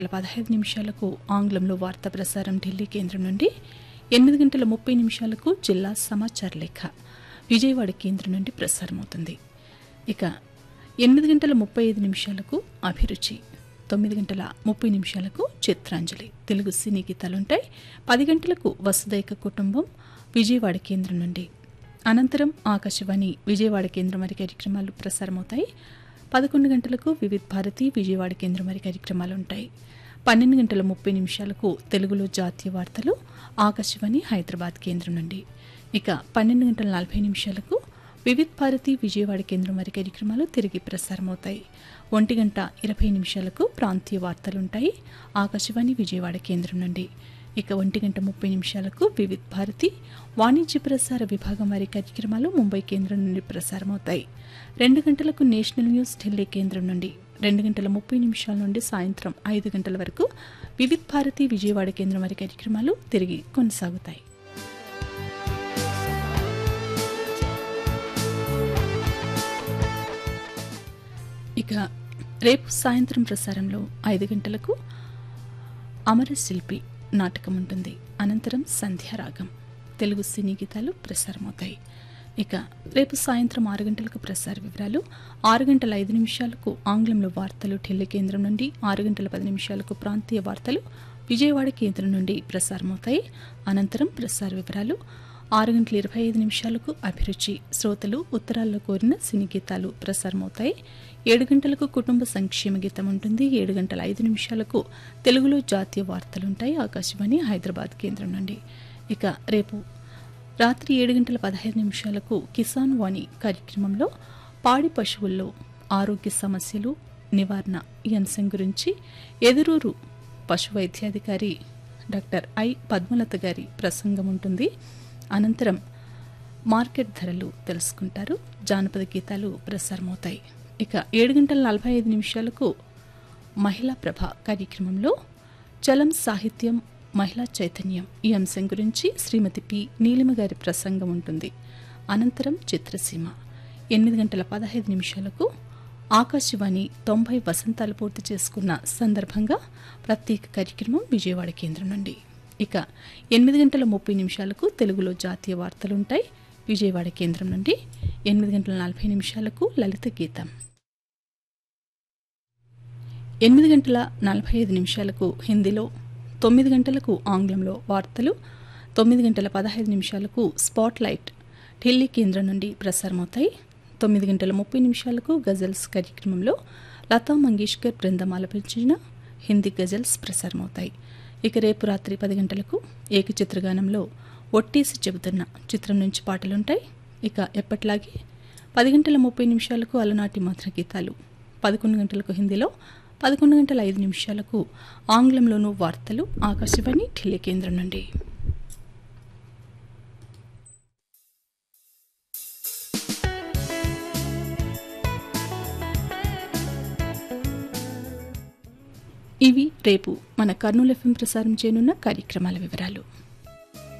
పదహైదు నిమిషాలకు ఆంగ్లంలో వార్తా ప్రసారం ఢిల్లీ కేంద్రం నుండి ఎనిమిది గంటల ముప్పై నిమిషాలకు జిల్లా సమాచార లేఖ విజయవాడ కేంద్రం నుండి ప్రసారమవుతుంది ఇక ఎనిమిది గంటల ముప్పై ఐదు నిమిషాలకు అభిరుచి తొమ్మిది గంటల ముప్పై నిమిషాలకు చిత్రాంజలి తెలుగు సినీ గీతాలుంటాయి పది గంటలకు వసుదైక కుటుంబం విజయవాడ కేంద్రం నుండి అనంతరం ఆకాశవాణి విజయవాడ కేంద్రం వారి కార్యక్రమాలు ప్రసారమవుతాయి పదకొండు గంటలకు వివిధ్ భారతి విజయవాడ కేంద్రం వారి కార్యక్రమాలు ఉంటాయి పన్నెండు గంటల ముప్పై నిమిషాలకు తెలుగులో జాతీయ వార్తలు ఆకాశవాణి హైదరాబాద్ కేంద్రం నుండి ఇక పన్నెండు గంటల నలభై నిమిషాలకు వివిధ్ భారతి విజయవాడ కేంద్రం వారి కార్యక్రమాలు తిరిగి ప్రసారమవుతాయి ఒంటి గంట ఇరవై నిమిషాలకు ప్రాంతీయ వార్తలుంటాయి ఆకాశవాణి విజయవాడ కేంద్రం నుండి ఇక ఒంటి గంట ముప్పై నిమిషాలకు వివిధ్ భారతి వాణిజ్య ప్రసార విభాగం వారి కార్యక్రమాలు ముంబై కేంద్రం నుండి ప్రసారమవుతాయి రెండు గంటలకు నేషనల్ న్యూస్ ఢిల్లీ కేంద్రం నుండి రెండు గంటల ముప్పై నిమిషాల నుండి సాయంత్రం ఐదు గంటల వరకు వివిధ్ భారతి విజయవాడ కేంద్రం వారి కార్యక్రమాలు తిరిగి కొనసాగుతాయి ఇక రేపు సాయంత్రం ప్రసారంలో ఐదు గంటలకు అమరశిల్పి నాటకం ఉంటుంది అనంతరం సంధ్యారాగం తెలుగు సినీ గీతాలు ప్రసారమవుతాయి ఇక రేపు సాయంత్రం ఆరు గంటలకు ప్రసార వివరాలు ఆరు గంటల ఐదు నిమిషాలకు ఆంగ్లంలో వార్తలు ఢిల్లీ కేంద్రం నుండి ఆరు గంటల పది నిమిషాలకు ప్రాంతీయ వార్తలు విజయవాడ కేంద్రం నుండి ప్రసారమవుతాయి అనంతరం ప్రసార వివరాలు ఆరు గంటల ఇరవై ఐదు నిమిషాలకు అభిరుచి శ్రోతలు ఉత్తరాల్లో కోరిన సినీ గీతాలు ప్రసారమవుతాయి ఏడు గంటలకు కుటుంబ సంక్షేమ గీతం ఉంటుంది ఏడు గంటల ఐదు నిమిషాలకు తెలుగులో జాతీయ వార్తలుంటాయి ఆకాశవాణి హైదరాబాద్ కేంద్రం నుండి ఇక రేపు రాత్రి ఏడు గంటల పదహైదు నిమిషాలకు కిసాన్ వాణి కార్యక్రమంలో పాడి పశువుల్లో ఆరోగ్య సమస్యలు నివారణ ఈ అంశం గురించి ఎదురూరు పశు వైద్యాధికారి డాక్టర్ ఐ పద్మలత గారి ప్రసంగం ఉంటుంది అనంతరం మార్కెట్ ధరలు తెలుసుకుంటారు జానపద గీతాలు ప్రసారమవుతాయి ఇక ఏడు గంటల నలభై ఐదు నిమిషాలకు మహిళా ప్రభ కార్యక్రమంలో చలం సాహిత్యం మహిళా చైతన్యం ఈ అంశం గురించి శ్రీమతి పి నీలిమ గారి ప్రసంగం ఉంటుంది అనంతరం చిత్రసీమ ఎనిమిది గంటల పదహైదు నిమిషాలకు ఆకాశవాణి తొంభై వసంతాలు పూర్తి చేసుకున్న సందర్భంగా ప్రత్యేక కార్యక్రమం విజయవాడ కేంద్రం నుండి ఇక ఎనిమిది గంటల ముప్పై నిమిషాలకు తెలుగులో జాతీయ వార్తలుంటాయి విజయవాడ కేంద్రం నుండి ఎనిమిది గంటల నలభై నిమిషాలకు లలిత గీతం ఎనిమిది గంటల నలభై ఐదు నిమిషాలకు హిందీలో తొమ్మిది గంటలకు ఆంగ్లంలో వార్తలు తొమ్మిది గంటల పదహైదు నిమిషాలకు స్పాట్ లైట్ ఢిల్లీ కేంద్రం నుండి ప్రసారమవుతాయి తొమ్మిది గంటల ముప్పై నిమిషాలకు గజల్స్ కార్యక్రమంలో లతా మంగేష్కర్ బృందం ఆలపించిన హిందీ గజల్స్ ప్రసారమవుతాయి ఇక రేపు రాత్రి పది గంటలకు ఏకచిత్రగానంలో ఒట్టేసి చెబుతున్న చిత్రం నుంచి పాటలుంటాయి ఇక ఎప్పట్లాగే పది గంటల ముప్పై నిమిషాలకు అలనాటి మధుర గీతాలు పదకొండు గంటలకు హిందీలో పదకొండు గంటల ఐదు నిమిషాలకు ఆంగ్లంలోనూ వార్తలు ఆకాశవాణి ఢిల్లీ కేంద్రం నుండి ఇవి రేపు మన కర్నూలు ఎఫ్ఎం ప్రసారం చేయనున్న కార్యక్రమాల వివరాలు